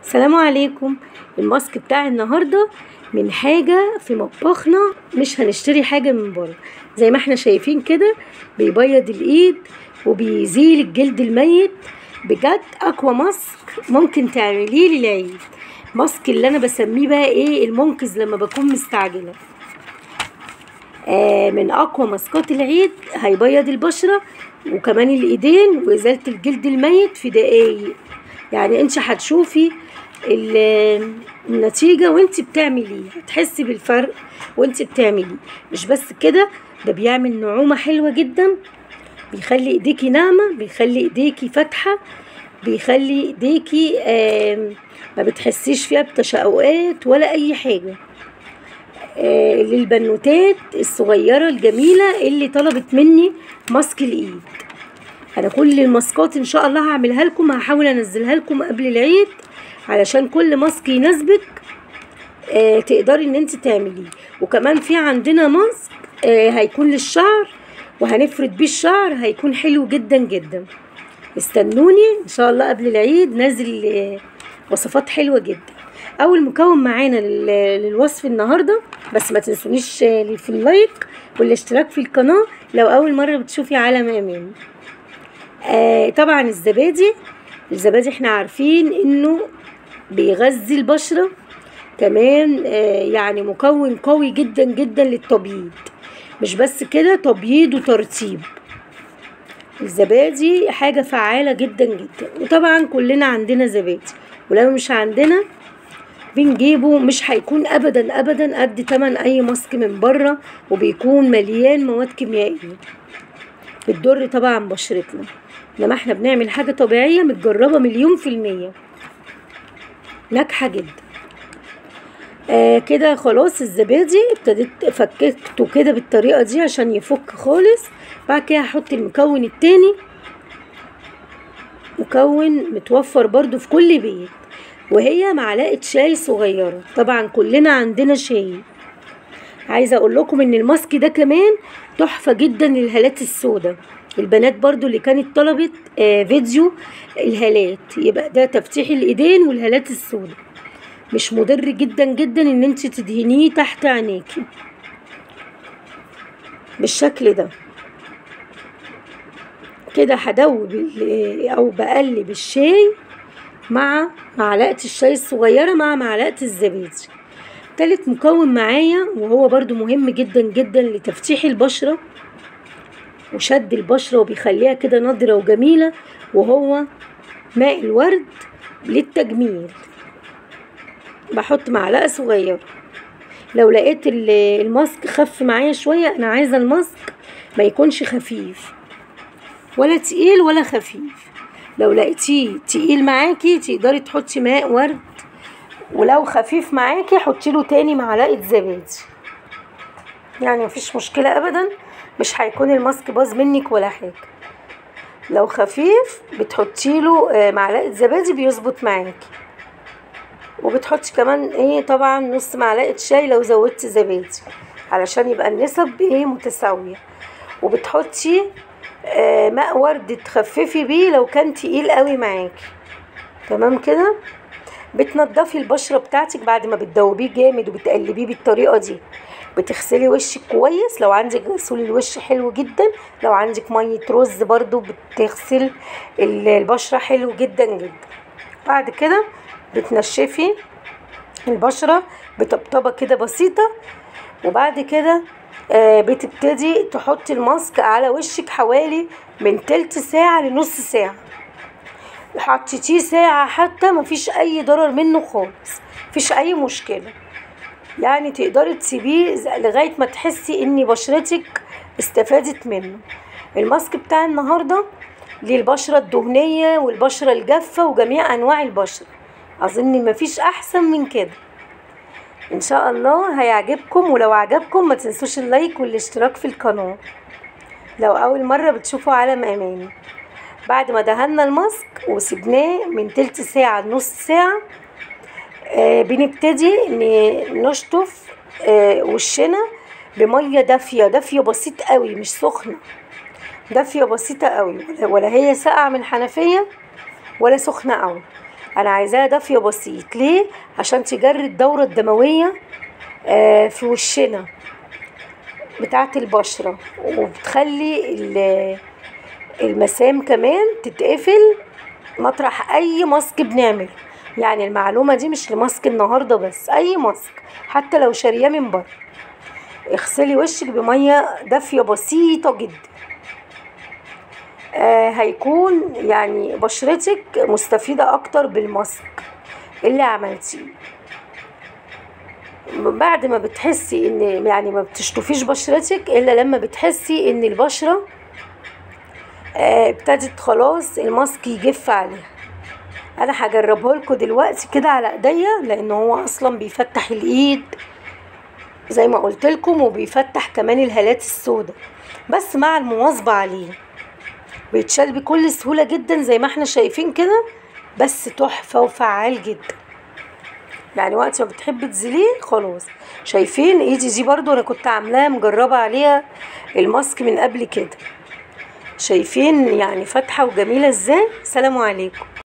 السلام عليكم الماسك بتاع النهارده من حاجة في مطبخنا مش هنشتري حاجة من بره زي ما احنا شايفين كده بيبيض الايد وبيزيل الجلد الميت بجد اقوى ماسك ممكن تعمليه للعيد ماسك اللي انا بسميه بقى ايه المنقذ لما بكون مستعجلة آه من اقوى ماسكات العيد هيبيض البشرة وكمان الايدين وازالة الجلد الميت في دقايق يعني انت هتشوفي ال- النتيجة وانت بتعمليه هتحسي بالفرق وانت بتعمليه مش بس كده ده بيعمل نعومة حلوة جدا بيخلي ايديكي ناعمة بيخلي ايديكي فاتحة بيخلي ايديكي آم، ما بتحسيش فيها بتشققات ولا اي حاجة آه، للبنوتات الصغيرة الجميلة اللي طلبت مني ماسك الايد انا كل الماسكات ان شاء الله هعملها لكم هحاول انزلها لكم قبل العيد علشان كل ماسك يناسبك آه تقدري ان انت تعمليه وكمان في عندنا ماسك آه هيكون للشعر وهنفرد بيه الشعر هيكون حلو جدا جدا استنوني ان شاء الله قبل العيد نازل آه وصفات حلوه جدا اول مكون معانا لل- للوصف النهارده بس ما تنسونيش آه، في اللايك والاشتراك في القناه لو اول مره بتشوفي عالم امان آه طبعا الزبادي الزبادي احنا عارفين انه بيغذي البشرة كمان آه يعني مكون قوي جدا جدا للتبييض مش بس كده تبييض وترطيب الزبادي حاجة فعالة جدا جدا وطبعا كلنا عندنا زبادي ولو مش عندنا بنجيبه مش هيكون ابدا ابدا قد تمن اي ماسك من بره وبيكون مليان مواد كيميائيه بتضر طبعا بشرتنا انما احنا بنعمل حاجة طبيعية متجربة مليون في المية ناجحة جدا آه كده خلاص الزبادي ابتديت فككته كده بالطريقة دي عشان يفك خالص بعد كده هحط المكون التاني مكون متوفر برضو في كل بيت وهي معلقة شاي صغيرة طبعا كلنا عندنا شاي عايزه اقول لكم ان الماسك ده كمان تحفه جدا للهالات السوداء البنات برضو اللي كانت طلبت آه فيديو الهالات يبقى ده تفتيح الايدين والهالات السوداء مش مضر جدا جدا ان انت تدهنيه تحت عينيكي بالشكل ده كده هدوب ال- او بقلب الشاي مع معلقه الشاي الصغيره مع معلقه الزبادي تالت مكون معايا وهو برضو مهم جدا جدا لتفتيح البشرة وشد البشرة وبيخليها كده نضرة وجميلة وهو ماء الورد للتجميل بحط معلقة صغيرة لو لقيت ال- الماسك خف معايا شوية انا عايزة الماسك ما يكونش خفيف ولا تقيل ولا خفيف لو لقيتيه تقيل معاكي تقدري تحطي ماء ورد ولو خفيف معاكي حطي له تاني معلقه زبادي يعني مفيش مشكله ابدا مش هيكون الماسك باظ منك ولا حاجه لو خفيف بتحطي له آه، معلقه زبادي بيظبط معاكي وبتحطي كمان ايه طبعا نص معلقه شاي لو زودتي زبادي علشان يبقى النسب ايه متساويه وبتحطي آه، ماء ورد تخففي بيه لو كان تقيل قوي معاكي تمام كده بتنضفي البشرة بتاعتك بعد ما بتدوبيه جامد وبتقلبيه بالطريقة دي بتغسلي وشك كويس لو عندك غسول الوش حلو جدا لو عندك مية رز برضو بتغسل ال- البشرة حلو جدا جدا بعد كده بتنشفي البشرة بطبطبة كده بسيطة وبعد كده آه، بتبتدي تحطي الماسك على وشك حوالي من تلت ساعة لنص ساعة حطيتيه ساعة حتى مفيش أي ضرر منه خالص مفيش أي مشكلة يعني تقدري تسيبيه ز- لغاية ما تحسي إن بشرتك استفادت منه الماسك بتاع النهاردة للبشرة الدهنية والبشرة الجافة وجميع أنواع البشرة أظن مفيش أحسن من كده إن شاء الله هيعجبكم ولو عجبكم ما تنسوش اللايك والاشتراك في القناة لو أول مرة بتشوفوا عالم أماني بعد ما دهنا الماسك وسبناه من تلت ساعة لنص ساعة آه بنبتدي ن- نشطف آه وشنا بمية دافية دافية بسيط قوي مش سخنة دافية بسيطة قوي ولا- ولا هي ساقعة من الحنفية ولا سخنة قوي انا عايزاها دافيه بسيط ليه عشان تجري الدوره الدمويه آه، في وشنا بتاعه البشره وبتخلي ال- المسام كمان تتقفل مطرح اي ماسك بنعمله يعني المعلومه دي مش لماسك النهارده بس اي ماسك حتى لو شارياه من بره اغسلي وشك بميه دافيه بسيطه جدا آه هيكون يعني بشرتك مستفيده اكتر بالماسك اللي عملتيه بعد ما بتحسي ان يعني ما بتشطفيش بشرتك الا لما بتحسي ان البشره آه، ابتدت خلاص الماسك يجف عليها انا هجربه لكم دلوقتي كده على ايديا لان هو اصلا بيفتح الايد زي ما قلت لكم وبيفتح كمان الهالات السوداء بس مع المواظبه عليه بيتشال بكل سهوله جدا زي ما احنا شايفين كده بس تحفه وفعال جدا يعني وقت ما بتحبي تزيليه خلاص شايفين ايدي دي برضو انا كنت عاملاها مجربه عليها الماسك من قبل كده شايفين يعني فاتحه وجميله ازاي سلام عليكم